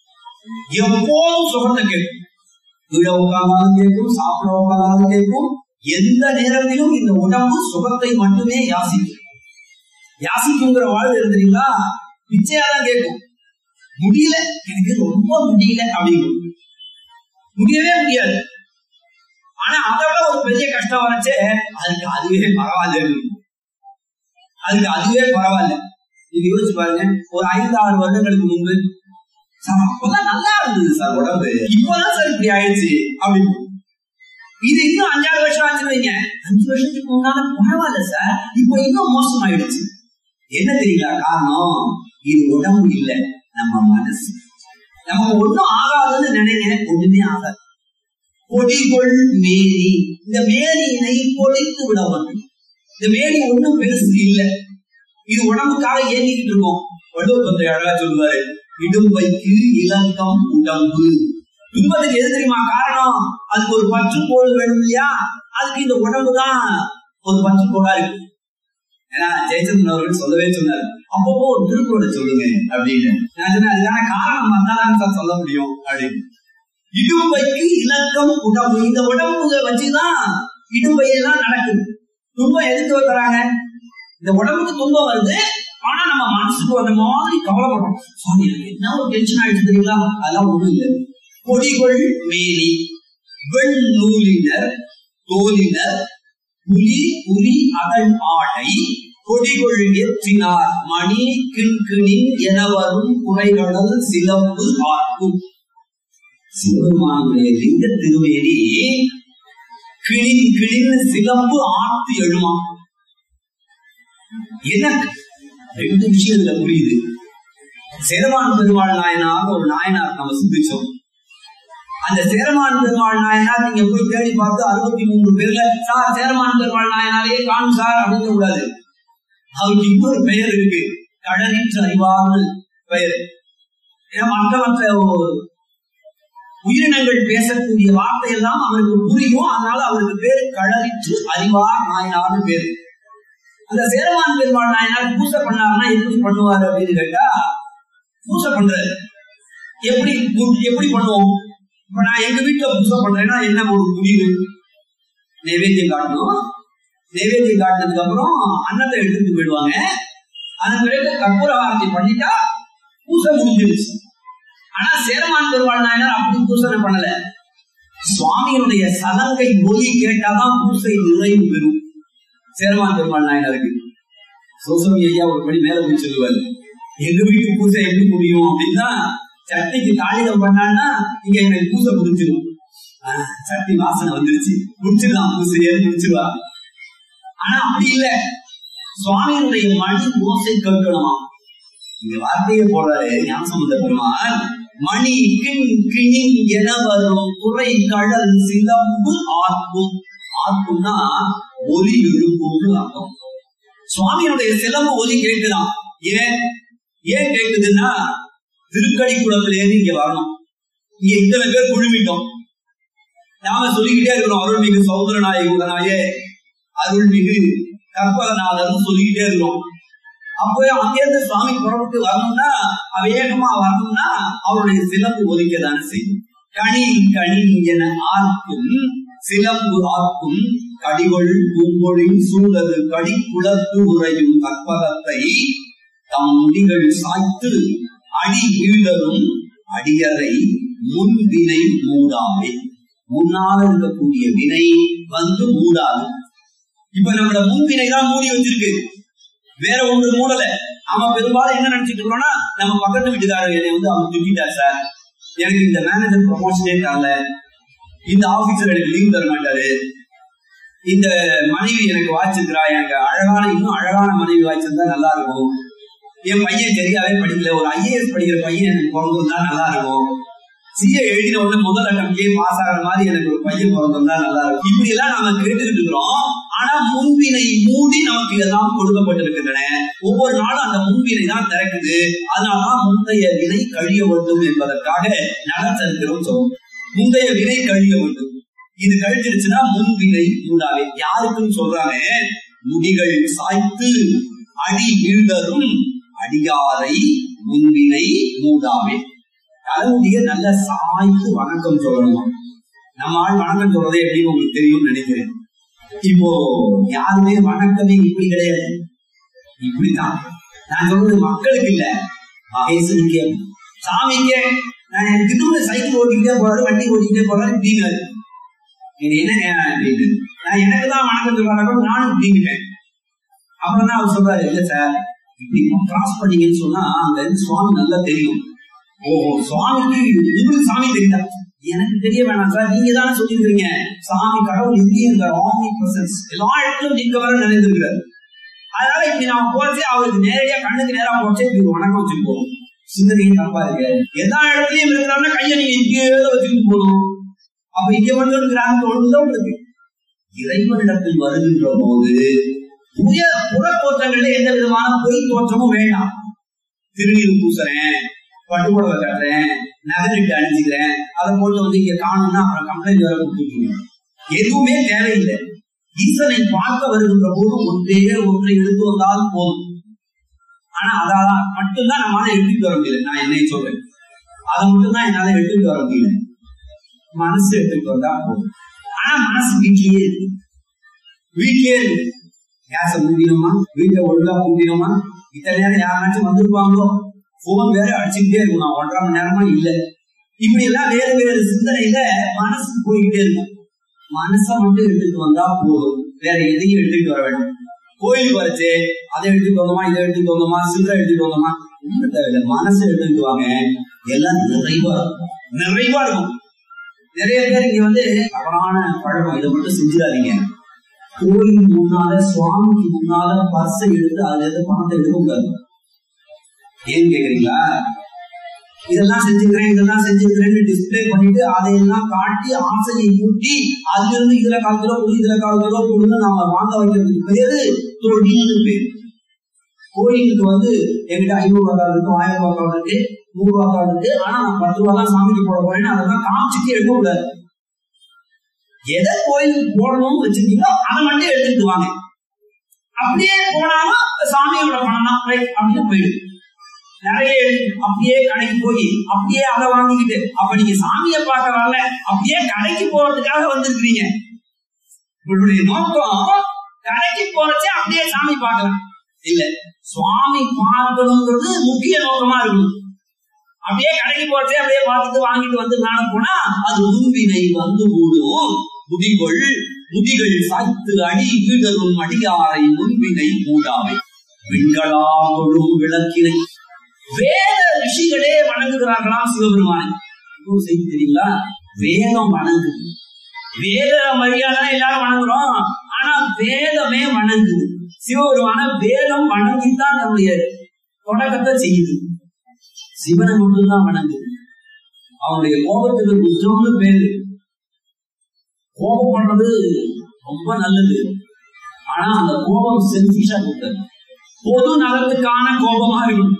எப்போதும் சுகத்தை கேட்கும் கீழே உட்கார்ந்தாலும் கேட்கும் சாப்பிட உட்கார்ந்தாலும் கேட்கும் எந்த நேரத்திலும் இந்த உடம்பு சுகத்தை மட்டுமே யாசிக்கும் யாசிக்குங்கிற வாழ்வு இருந்தீங்களா பிச்சையாதான் கேட்கும் முடியல எனக்கு ரொம்ப முடியல அப்படிங்கும் முடியவே முடியாது ஆனா அதை விட ஒரு பெரிய கஷ்டம் வரச்சே அதுக்கு அதுவே பரவாயில்ல அதுக்கு அதுவே பரவாயில்ல நீங்க யோசிச்சு பாருங்க ஒரு ஐந்து ஆறு வருடங்களுக்கு முன்பு சார் அப்பதான் நல்லா இருந்தது சார் உடம்பு இப்பதான் சார் இப்படி ஆயிடுச்சு அப்படின்னு இது இன்னும் அஞ்சாறு வருஷம் ஆச்சு வைங்க அஞ்சு வருஷத்துக்கு முன்னால பரவாயில்ல சார் இப்போ இன்னும் மோசம் ஆயிடுச்சு என்ன தெரியுங்களா காரணம் இது உடம்பு இல்ல நம்ம மனசு நமக்கு ஒண்ணும் ஆகாதுன்னு நினைங்க ஒண்ணுமே ஆகாது பொடிகொள் மேனி இந்த மேனியினை பொடித்து விட வேண்டும் இந்த மேனி ஒண்ணும் பெருசு இல்ல இது உடம்புக்காக ஏங்கிக்கிட்டு இருக்கோம் வள்ளுவர் பத்திரை அழகா சொல்லுவாரு இடும்பைக்கு இலக்கம் உடம்பு துன்பத்துக்கு எது தெரியுமா காரணம் அதுக்கு ஒரு பற்றுக்கோள் வேணும் இல்லையா அதுக்கு இந்த உடம்பு தான் ஒரு பற்றுக்கோளா இருக்கு ஏன்னா ஜெயச்சந்திரன் அவர்கள் சொல்லவே சொன்னார் அப்பப்போ ஒரு திருக்குறளை சொல்லுங்க அப்படின்னு நான் சொன்னேன் அதுக்கான காரணம் வந்தாதான் சார் சொல்ல முடியும் அப்படின்னு இடும்பைக்கு இலக்கம் உடம்பு இந்த உடம்புக வச்சுதான் இடும்பையெல்லாம் நடக்குது துன்பம் எதுக்கு தராங்க இந்த உடம்புக்கு துன்பம் வருது ஆனா நம்ம மனசுக்கு வந்த மாதிரி கவலைப்படுறோம் சாரி எனக்கு என்ன ஒரு டென்ஷன் ஆயிடுச்சு தெரியுங்களா அதெல்லாம் ஒண்ணும் இல்லை பொடிகொள் மேனி வெண் நூலினர் தோலினர் புலி புலி அகழ் ஆடை கொடிகொள் எற்றினார் மணி கிண்கிணின் என வரும் குறைகடல் சிலம்பு ஆர்க்கும் சிவபெருமானுடைய லிங்க திருவேணி கிளின் கிளின் சிலம்பு ஆர்த்து எழுமா என்ன ரெண்டு விஷயம் இதுல புரியுது சேரமான் பெருமாள் நாயனார் ஒரு நாயனார் நம்ம சிந்திச்சோம் அந்த சேரமான் பெருமாள் நாயனார் நீங்க போய் தேடி பார்த்து அறுபத்தி மூன்று பேர்ல சார் சேரமான் பெருமாள் நாயனாரே காணும் சார் அப்படின்னு கூடாது அவருக்கு இன்னொரு பெயர் இருக்கு கடலிற்று அறிவார்னு பெயர் ஏன்னா மற்ற மற்ற உயிரினங்கள் பேசக்கூடிய வார்த்தை எல்லாம் அவருக்கு புரியும் அதனால அவருக்கு பேரு கடலிற்று அறிவார் நாயனார்னு பேரு அந்த சேரமான் பெருமாள் நாயனார் பூசை பண்ணாருன்னா எப்படி பண்ணுவாரு அப்படின்னு கேட்டா பூசை பண்றாரு எப்படி எப்படி பண்ணுவோம் இப்ப நான் எங்க வீட்டுல பூசை பண்றேன்னா என்ன ஒரு முடிவு நைவேத்தியம் காட்டணும் நைவேத்தியம் காட்டினதுக்கு அப்புறம் அன்னத்தை எடுத்துட்டு போயிடுவாங்க அதன் பிறகு கற்பூர ஆரத்தி பண்ணிட்டா பூசை முடிஞ்சிருச்சு ஆனா சேரமான் பெருமாள் நாயனார் அப்படி பூசனை பண்ணல சுவாமியினுடைய சலங்கை ஒலி கேட்டாதான் பூசை நிறைவு பெறும் சேரமான் பெருமாள் நாயனாருக்கு சோசமி ஐயா ஒரு படி மேல போய் சொல்லுவாரு எங்க வீட்டு பூசை எப்படி முடியும் அப்படின்னா சட்டைக்கு தாளிதம் பண்ணான்னா இங்க எங்களுக்கு பூசை புரிஞ்சிடும் ஆஹ், சட்டி வாசனை வந்துருச்சு முடிச்சிடலாம் பூசையே முடிச்சிருவா ஆனா அப்படி இல்ல சுவாமியினுடைய மணி ஓசை கேட்கணுமா இந்த வார்த்தையை போடுறாரு ஞானசம்பந்த பெருமான் மணி கிண் கிணி என வரும் குறை கடல் சிலம்பு ஆர்க்கும் ஆர்க்கும்னா ஒலி எழுப்பும்னு அர்த்தம் சுவாமியுடைய சிலம்பு ஒலி கேட்குதான் ஏன் ஏன் கேக்குதுன்னா திருக்கடி குளத்துல ஏறி இங்க வரணும் இங்க இத்தனை பேர் குழுமிட்டோம் நாம சொல்லிக்கிட்டே இருக்கிறோம் அருள்மிகு சௌந்தரநாயகனாயே அருள்மிகு கற்பகநாதன் சொல்லிக்கிட்டே இருக்கிறோம் அப்போ அங்கேருந்து சுவாமி புறப்பட்டு வரணும்னா வேகமா வரணும்னா அவருடைய சிலம்பு ஒதுக்க தானே செய்யும் கனி கனி என ஆர்க்கும் சிலம்பு ஆர்க்கும் கடிகொள் பூங்கொழில் சூழது கடி குளத்து உறையும் கற்பகத்தை தம் முடிகள் சாய்த்து அடி வீழரும் அடியறை முன்வினை மூடாமே முன்னால் இருக்கக்கூடிய வினை வந்து மூடாது இப்ப நம்மளோட முன்வினை தான் மூடி வச்சிருக்கு வேற ஒன்று மூடல நாம பெரும்பாலும் என்ன நினைச்சிட்டு இருக்கோம்னா நம்ம பக்கத்து வீட்டுக்காரர் என்னை வந்து அவர் திட்டார் சார் எனக்கு இந்த மேனேஜர் ப்ரொமோஷனே தரல இந்த ஆபீசர் எனக்கு லீவ் தர மாட்டாரு இந்த மனைவி எனக்கு வாய்ச்சிருக்கிறா எனக்கு அழகான இன்னும் அழகான மனைவி வாய்ச்சிருந்தா நல்லா இருக்கும் என் பையன் சரியாவே படிக்கல ஒரு ஐஏஎஸ் படிக்கிற பையன் எனக்கு பிறந்திருந்தா நல்லா இருக்கும் சிஏ எழுதின உடனே முதல் அட்டம்லயே பாஸ் ஆகிற மாதிரி எனக்கு ஒரு பையன் பிறந்திருந்தா நல்லா இருக்கும் இப்படி எல்லாம் நாம கேட்டுக்கிட்டு இருக்கிறோம் ஆனா முன்வினை மூடி நமக்கு இதெல்லாம் கொடுக்கப்பட்டிருக்கின்றன ஒவ்வொரு நாளும் அந்த முன்வினை தான் திறக்குது அதனாலதான் முந்தைய வினை கழிய வேண்டும் என்பதற்காக நலச்சரித்திரம் சொல்லும் முந்தைய வினை கழிய வேண்டும் இது கழிச்சிருச்சுன்னா முன்வினை மூடாவே யாருக்குன்னு சொல்றாங்க முடிகள் சாய்த்து அடி வீழ்தரும் அடியாரை முன்வினை மூடாவே தலைமுடிய நல்ல சாய்த்து வணக்கம் சொல்லணும் நம்ம ஆள் வணக்கம் சொல்றதே எப்படின்னு உங்களுக்கு தெரியும்னு நினைக்கிறேன் இப்போ யாருமே வணக்கமே இப்படி கிடையாது இப்படித்தான் நான் சொல்றது மக்களுக்கு இல்ல மகேசனுக்கே சாமிக்கே நான் எனக்கு திடீர்னு சைக்கிள் ஓட்டிக்கிட்டே போறாரு வண்டி ஓட்டிக்கிட்டே போறாரு இப்படிங்கிறாரு இது என்னங்க அப்படின்னு நான் எனக்கு தான் வணக்கம் சொல்றாங்க நானும் இப்படிங்கிட்டேன் அப்புறம் தான் அவர் சொல்றாரு இல்ல சார் இப்படி கிராஸ் பண்ணீங்கன்னு சொன்னா அங்க இருந்து சுவாமி நல்லா தெரியும் ஓஹோ சுவாமிக்கு உங்களுக்கு சாமி தெரியுதா எனக்கு தெரிய வேணாம் சார் நீங்க தானே சொல்லிருக்கீங்க சாமி கடவுள் இங்கேயும் இருக்கார் ஆமி பிரசன்ஸ் எல்லா இடத்துலயும் நீங்க வர நினைந்திருக்கிறார் அதனால இப்படி நாம போறச்சே அவருக்கு நேரடியா கண்ணுக்கு நேரா போச்சே இப்படி ஒரு வணக்கம் வச்சுட்டு போகணும் சிந்தனையும் தப்பா இருக்கு எல்லா இடத்துலயும் இருக்கிறாங்கன்னா கையை நீங்க இங்கே வச்சுட்டு போகணும் அப்ப இங்க மட்டும் இருக்கிறாங்க தோணுதான் உங்களுக்கு இறைவனிடத்தில் வருகின்ற போது புதிய புற தோற்றங்கள்ல எந்த விதமான பொய் தோற்றமும் வேண்டாம் திருநீர் பூசுறேன் பட்டுப்புடவை கட்டுறேன் நகரிட்டு அணிஞ்சுக்கிறேன் அதை போட்டு வந்து இங்க காணும்னா அப்புறம் கம்ப்ளைண்ட் வேற கொடுத்துருக்கீங்க எதுவுமே தேவையில்லை ஈசனை பார்க்க வருகின்ற போது ஒன்றே ஒன்றை எடுத்து வந்தால் போதும் ஆனா அதான் மட்டும்தான் நம்மளால எடுத்துட்டு வர முடியல நான் என்னை சொல்றேன் அதை மட்டும்தான் என்னால எடுத்துட்டு வர முடியல மனசு எடுத்துட்டு வந்தா போதும் ஆனா மனசு வீட்லயே இருக்கு வீட்லயே இருக்கு கேஸ மூடினோமா வீட்டை ஒழுங்கா மூடினோமா இத்தனை நேரம் யாராச்சும் வந்திருப்பாங்களோ போன் வேற அடிச்சுக்கிட்டே இருக்கும் நான் ஒன்றரை மணி நேரமா இல்ல இப்படி எல்லாம் வேறு வேறு சிந்தனையில மனசு போய்கிட்டே இருக்கும் மனசை மட்டும் எடுத்துட்டு வந்தா போதும் வேற எதையும் எடுத்துட்டு வர வேண்டாம் கோயிலுக்கு வரச்சு அதை எடுத்துட்டு வந்தோமா இதை எடுத்துட்டு வந்தோமா சில்லறை எடுத்துட்டு வந்தோமா ஒன்றும் தேவையில்லை மனசை எடுத்துட்டு வாங்க எல்லாம் நிறைவா இருக்கும் நிறைவா இருக்கும் நிறைய பேர் இங்க வந்து தவறான பழக்கம் இதை மட்டும் செஞ்சிடாதீங்க கோயில் முன்னால சுவாமிக்கு முன்னால பர்ஸை எடுத்து அதுல இருந்து பணத்தை எடுக்க கூடாது ஏன்னு கேக்குறீங்களா இதெல்லாம் செஞ்சுக்கிறேன் இதெல்லாம் செஞ்சுக்கிறேன்னு டிஸ்பிளே பண்ணிட்டு அதையெல்லாம் காட்டி ஆசையை கூட்டி அதுல இருந்து இதுல கால் கிலோ கொடு இதுல கால் கிலோ கொடுன்னு நாம வாங்க வைக்கிறதுக்கு பேரு தொழில்னு பேரு கோயிலுக்கு வந்து என்கிட்ட ஐநூறு ரூபாய் கார்டு இருக்கு ஆயிரம் ரூபாய் கார்டு இருக்கு நூறு ரூபாய் கார்டு இருக்கு ஆனா நான் பத்து ரூபாய் தான் சாமிக்கு போட போறேன்னு அதெல்லாம் காமிச்சுட்டு எடுக்க கூடாது எதை கோயிலுக்கு போடணும்னு வச்சிருக்கீங்களோ அதை மட்டும் எடுத்துட்டு வாங்க அப்படியே போனாலும் சாமியோட பணம் தான் ரைட் அப்படின்னு போயிடுது நிறைய எழுதி அப்படியே கடைக்கு போய் அப்படியே அதை வாங்கிக்கிட்டு அப்ப நீங்க சாமியை பார்க்க வரல அப்படியே கடைக்கு போறதுக்காக வந்திருக்கிறீங்க உங்களுடைய நோக்கம் கடைக்கு போறச்சே அப்படியே சாமி பார்க்கலாம் இல்ல சுவாமி பார்க்கணுங்கிறது முக்கிய நோக்கமா இருக்கணும் அப்படியே கடைக்கு போறச்சே அப்படியே பார்த்துட்டு வாங்கிட்டு வந்து நானும் போனா அது முன்வினை வந்து மூடும் முதிகொள் முதிகள் சாய்த்து அடி வீடரும் அடியாரை முன்வினை மூடாமை விண்களாகொழும் விளக்கினை வேத ரிஷிகளே வணங்குகிறார்களாம் சிவபெருமானை இன்னொரு செய்தி தெரியுங்களா வேதம் வணங்குது வேத வழியாதான் எல்லாரும் வணங்குறோம் ஆனா வேதமே வணங்குது சிவபெருமான வேதம் வணங்கித்தான் நம்முடைய தொடக்கத்தை செய்யுது சிவனை மட்டும்தான் வணங்குது அவனுடைய கோபத்துக்கு குற்றம்னு பேரு கோபம் பண்றது ரொம்ப நல்லது ஆனா அந்த கோபம் செல்ஃபிஷா கொடுத்தது பொது நலத்துக்கான கோபமா இருக்கணும்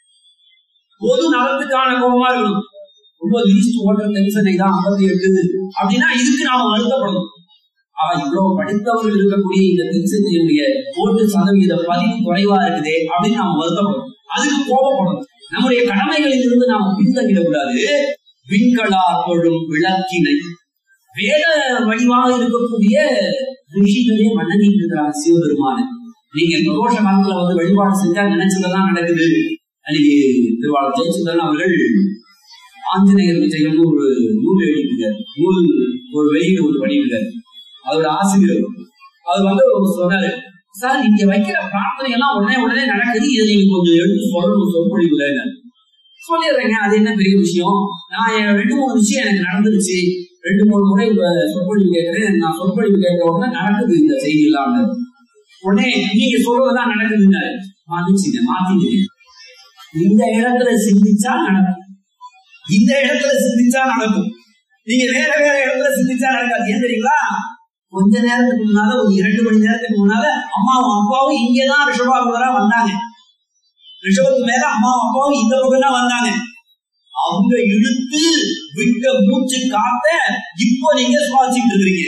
பொது நலத்துக்கான கோபமா இருக்கணும் ரொம்ப லீஸ்ட் ஓட்டர் டென்ஷனை தான் ஐம்பத்தி எட்டு அப்படின்னா இதுக்கு நாம வருத்தப்படணும் ஆஹ் இவ்வளவு படித்தவர்கள் இருக்கக்கூடிய இந்த டென்ஷனுடைய ஓட்டு சதவீத பதிவு குறைவா இருக்குதே அப்படின்னு நாம வருத்தப்படணும் அதுக்கு கோபப்படணும் நம்முடைய கடமைகளில் இருந்து நாம பின்தங்கிடக்கூடாது விண்களா கொள்ளும் விளக்கினை வேத வடிவாக இருக்கக்கூடிய ரிஷிகளே வணங்கிட்டு இருக்கிறாங்க சிவபெருமான நீங்க பிரதோஷ காலத்துல வந்து வழிபாடு செஞ்சா நினைச்சதெல்லாம் நடக்குது அன்னைக்கு திருவாளர் ஜெயச்சந்திரன் அவர்கள் ஆஞ்சநேயர் விஜயம்னு ஒரு நூல் எழுதியிருக்கார் நூல் ஒரு வெளியீடு ஒன்று பண்ணியிருக்காரு அவரோட ஆசிரியர் அவர் வந்து ஒரு சொன்னாரு சார் நீங்க வைக்கிற பிரார்த்தனை எல்லாம் உடனே உடனே நடக்குது இதை நீங்க கொஞ்சம் எடுத்து சொல்லணும் சொற்பொழிவுல சொல்லிடுறேங்க அது என்ன பெரிய விஷயம் நான் என் ரெண்டு மூணு விஷயம் எனக்கு நடந்துருச்சு ரெண்டு மூணு முறை இப்ப சொற்பொழிவு கேட்கிறேன் நான் சொற்பொழிவு கேட்க உடனே நடக்குது இந்த செய்தி எல்லாம் உடனே நீங்க சொல்றதுதான் நடக்குதுன்னாரு மாத்திச்சுங்க மாத்திங்க இந்த இடத்துல சிந்திச்சா நடக்கும் இந்த இடத்துல சிந்திச்சா நடக்கும் நீங்க வேற வேற இடத்துல சிந்திச்சா நடக்காது ஏன் தெரியுங்களா கொஞ்ச நேரத்துக்கு முன்னால ஒரு இரண்டு மணி நேரத்துக்கு முன்னால அம்மாவும் அப்பாவும் இங்கதான் ரிஷபாகுலரா வந்தாங்க ரிஷபத்துக்கு மேல அம்மாவும் அப்பாவும் இந்த பக்கம் தான் வந்தாங்க அவங்க இழுத்து விட்ட மூச்சு காத்த இப்போ நீங்க சுவாசிட்டு இருக்கிறீங்க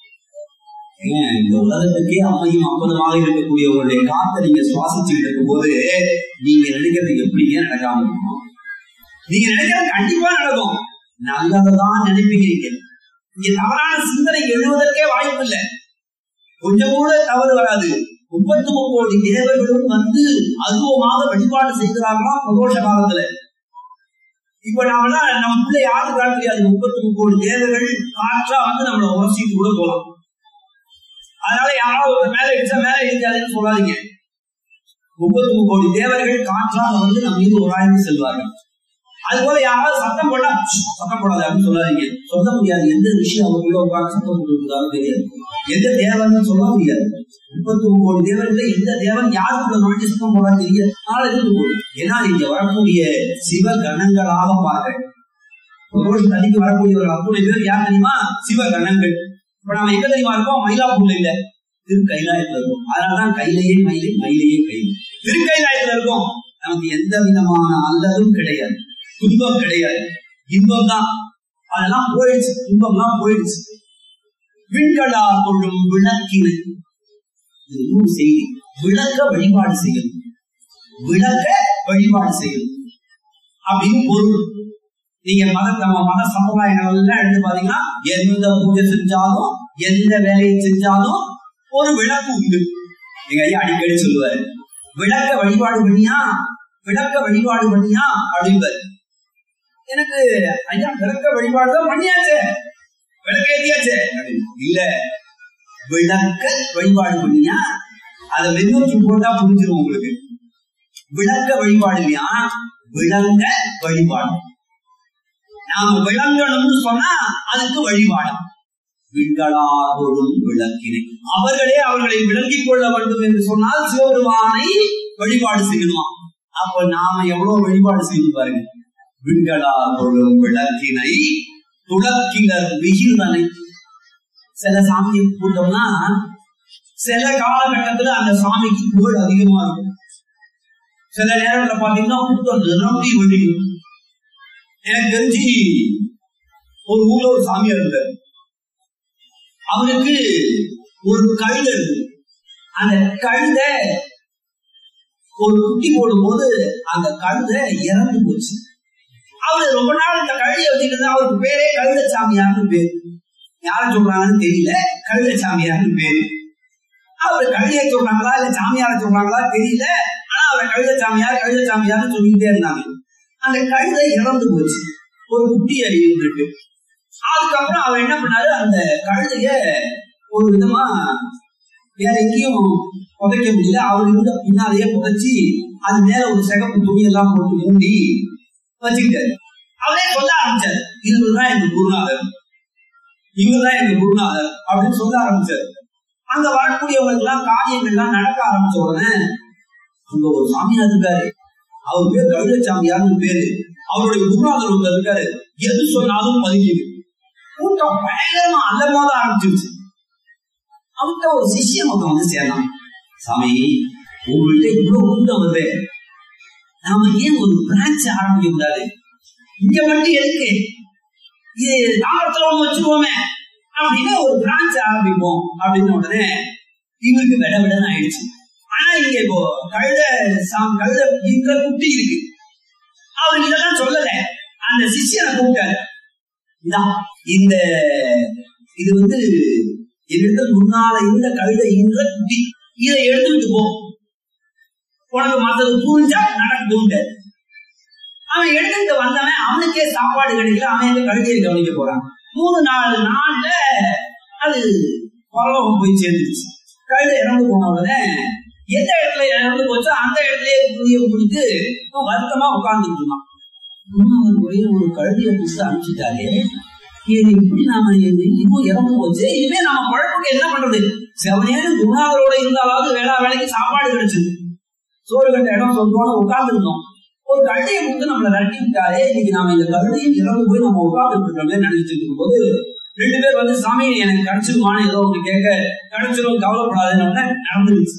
ஏன் இந்த உலகத்துக்கே அம்மையும் அப்பதுமாக இருக்கக்கூடிய உங்களுடைய காத்தை நீங்க சுவாசிச்சுட்டு இருக்கும் போது நீங்க நினைக்கிறது எப்படிங்க நடக்காம இருக்கும் நீங்க நினைக்கிறது கண்டிப்பா நடக்கும் நல்லதான் நினைப்பீங்க நீங்க இங்க தவறான சிந்தனை எழுவதற்கே வாய்ப்பு இல்லை கொஞ்சம் கூட தவறு வராது முப்பத்தி கோடி தேவர்களும் வந்து அருவமாக வழிபாடு செய்கிறார்களாம் பிரதோஷ காலத்துல இப்ப நாமெல்லாம் நம்ம பிள்ளை யாருக்காக தெரியாது முப்பத்தி கோடி தேவர்கள் காற்றா வந்து நம்மள உரசிட்டு கூட போலாம் அதனால யாராவது மேல இடிச்சா மேல இடிக்காதுன்னு சொல்லாதீங்க முப்பத்தி கோடி தேவர்கள் காற்றாக வந்து நம்ம மீது உராய்ந்து செல்வார்கள் அது போல யாராவது சத்தம் போட்டா சத்தம் போடாது அப்படின்னு சொல்லாதீங்க சொல்ல முடியாது எந்த விஷயம் அவங்களுக்குள்ள உட்காந்து சத்தம் போட்டுருக்காலும் தெரியாது எந்த தேவன் சொல்ல முடியாது முப்பத்தி கோடி தேவர்கள் எந்த தேவன் யாருக்குள்ள நுழைஞ்சு சத்தம் போடா தெரியாது அதனால இருக்கு ஏன்னா இங்க வரக்கூடிய சிவ கணங்களாக பாருங்கள் பிரதோஷ தனிக்கு வரக்கூடியவர்கள் அத்துணை பேர் யார் தெரியுமா சிவ கணங்கள் இப்ப நாம எங்க தெரியுமா இருக்கோம் மயிலாப்பூர்ல இல்ல திரு கைலாயத்துல இருக்கும் அதனாலதான் கையிலேயே மயிலை மயிலையே கையில் திரு கைலாயத்துல இருக்கும் நமக்கு எந்த விதமான அல்லதும் கிடையாது துன்பம் கிடையாது இன்பம் தான் அதெல்லாம் போயிடுச்சு துன்பம்லாம் போயிடுச்சு விண்களா கொள்ளும் விளக்கினை இது இன்னும் செய்தி விளக்க வழிபாடு செய்யணும் விளக்க வழிபாடு செய்யணும் அப்படின்னு பொருள் நீங்க மத நம்ம மத சமுதாயங்கள் எல்லாம் எடுத்து பாத்தீங்கன்னா எந்த பூஜை செஞ்சாலும் எந்த வேலையை செஞ்சாலும் ஒரு விளக்கு உண்டு எங்க ஐயா அடிக்கடி சொல்லுவாரு விளக்க வழிபாடு பண்ணியா விளக்க வழிபாடு பண்ணியா அப்படிம்பாரு எனக்கு ஐயா விளக்க வழிபாடு தான் பண்ணியாச்சே விளக்க ஏத்தியாச்சே இல்ல விளக்க வழிபாடு பண்ணியா அதை மெதுவச்சு போட்டா புரிஞ்சிடும் உங்களுக்கு விளக்க வழிபாடு இல்லையா விளங்க வழிபாடு நாம விளங்கணும்னு சொன்னா அதுக்கு வழிபாடு விண்களாதொடும் விளக்கினை அவர்களே அவர்களை விளங்கிக் கொள்ள வேண்டும் என்று சொன்னால் சிவபெருமானை வழிபாடு செய்யணுமா அப்ப நாம எவ்வளவு வழிபாடு செய்யணும் பாருங்க விண்களாதொடும் விளக்கினை துளக்கினர் விகிர்தனை சில சாமியை கூட்டம்னா சில காலகட்டத்துல அந்த சாமிக்கு புகழ் அதிகமா இருக்கும் சில நேரத்துல பாத்தீங்கன்னா கூட்டம் நிரம்பி வெடிக்கும் எனக்கு தெரிஞ்சு ஒரு ஊர்ல ஒரு சாமியார் இருந்தார் அவருக்கு ஒரு கழுதை இருக்கு அந்த கழுதை ஒரு குட்டி போடும் போது அந்த கழுதை இறந்து போச்சு அவரு ரொம்ப நாள் இந்த கழுதையை வச்சுட்டு அவருக்கு பேரே கழுத சாமியார்னு பேரு யார சொல்றாங்கன்னு தெரியல கழுத சாமியார்னு பேரு அவர் கழுதையை சொல்றாங்களா இல்ல சாமியார சொல்றாங்களா தெரியல ஆனா அவர் கழுத சாமியார் கழுத சாமியார்னு சொல்லிக்கிட்டே இருந்தாங்க அந்த கழுதை இறந்து போச்சு ஒரு குட்டியை இருந்துட்டு அதுக்கப்புறம் அவர் என்ன பண்ணாரு அந்த கழுதைய ஒரு விதமா வேற எங்கேயும் புதைக்க முடியல அவர் இருந்த பின்னாலேயே புதைச்சி அது மேல ஒரு சிகப்பு துணி எல்லாம் போட்டு மூடி வச்சுக்கிட்டாரு அவரே சொல்ல ஆரம்பிச்சாரு இதுதான் எங்க குருநாதர் இவர்தான் எங்க குருநாதர் அப்படின்னு சொல்ல ஆரம்பிச்சாரு அங்க வரக்கூடியவங்களுக்கு எல்லாம் காரியங்கள்லாம் நடக்க ஆரம்பிச்ச உடனே அங்க ஒரு சாமியார் இருக்காரு அவர் பேர் கவித சாமியார்னு பேரு அவருடைய குருநாதர் ஒருத்தர் இருக்காரு எது சொன்னாலும் மதிக்குது கூட்டம் பயங்கரமா அலமோத ஆரம்பிச்சிருச்சு அவர்கிட்ட ஒரு சிஷ்யம் ஒருத்தன் வந்து சேரலாம் சாமி உங்கள்கிட்ட இவ்வளவு கூட்டம் வருது நாம ஏன் ஒரு பிரான்ச் ஆரம்பிக்க கூடாது இங்க மட்டும் எதுக்கு இது தாமரத்துல ஒண்ணு வச்சிருவோமே அப்படின்னு ஒரு பிரான்ச் ஆரம்பிப்போம் அப்படின்னு உடனே இவருக்கு விட விடன்னு ஆயிடுச்சு ஆனா இங்க இப்போ கழுத சாம் கழுத இந்த குட்டி இருக்கு அவர் இதெல்லாம் சொல்லல அந்த சிஷ்யனை கூப்பிட்டாரு இந்தா இந்த இது வந்து என்னிடத்தில் முன்னால இருந்த கழுத இந்த குட்டி இதை எடுத்துக்கிட்டு போ உனக்கு மத்தது புரிஞ்சா நடக்கும்ட்டு அவன் எடுத்துக்கிட்டு வந்தவன் அவனுக்கே சாப்பாடு கிடைக்கல அவன் எங்க கழுதையை கவனிக்க போறான் மூணு நாலு நாள்ல அது பரலோகம் போய் சேர்ந்துருச்சு கழுதை இறந்து போன உடனே எந்த இடத்துல இறந்து போச்சோ அந்த இடத்துலயே புரிய முடித்து வருத்தமா உட்கார்ந்துட்டு இருந்தான் அவர் ஒரே ஒரு கழுதியை பிடிச்சு அனுப்பிச்சிட்டாரு இது இப்படி நாம இது இதுவும் இறந்து போச்சு இனிமே நாம குழப்பத்துக்கு என்ன பண்றது செவனேன்னு குருநாதரோட இருந்தாலாவது வேளா வேலைக்கு சாப்பாடு கிடைச்சது சோறு கட்ட இடம் சொல்றோம்னு உட்கார்ந்து இருந்தோம் ஒரு கழுதையை கொடுத்து நம்மளை ரட்டி விட்டாலே இன்னைக்கு நாம இந்த கழுதையும் இறந்து போய் நம்ம உட்கார்ந்து இருக்கோமே நினைச்சிட்டு இருக்கும்போது ரெண்டு பேர் வந்து சாமி எனக்கு கிடைச்சிருமான்னு ஏதோ ஒன்று கேட்க கிடைச்சிரும் கவலைப்படாதுன்னு நடந்துருச்சு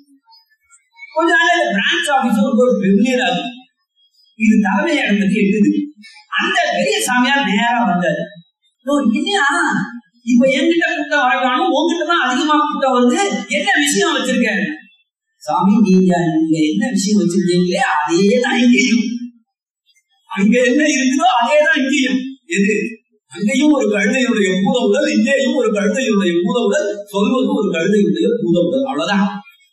கொஞ்ச நாள் பிரான்ச் ஆபீஸருக்கு ஒரு பெரிய ஆகுது இது தலைமை இடத்துக்கு எட்டுது அந்த பெரிய சாமியார் நேரா வந்தாரு இல்லையா இப்ப என்கிட்ட கூட்டம் வரக்கானும் உங்ககிட்ட தான் அதிகமா கூட்டம் வருது என்ன விஷயம் வச்சிருக்க சாமி நீங்க நீங்க என்ன விஷயம் வச்சிருக்கீங்களே அதே தான் இங்கேயும் அங்க என்ன இருக்குதோ அதே தான் இங்கேயும் எது அங்கேயும் ஒரு கழுதையுடைய பூத உடல் இங்கேயும் ஒரு கழுதையுடைய பூத உடல் சொல்வது ஒரு கழுதையுடைய பூத உடல் அவ்வளவுதான்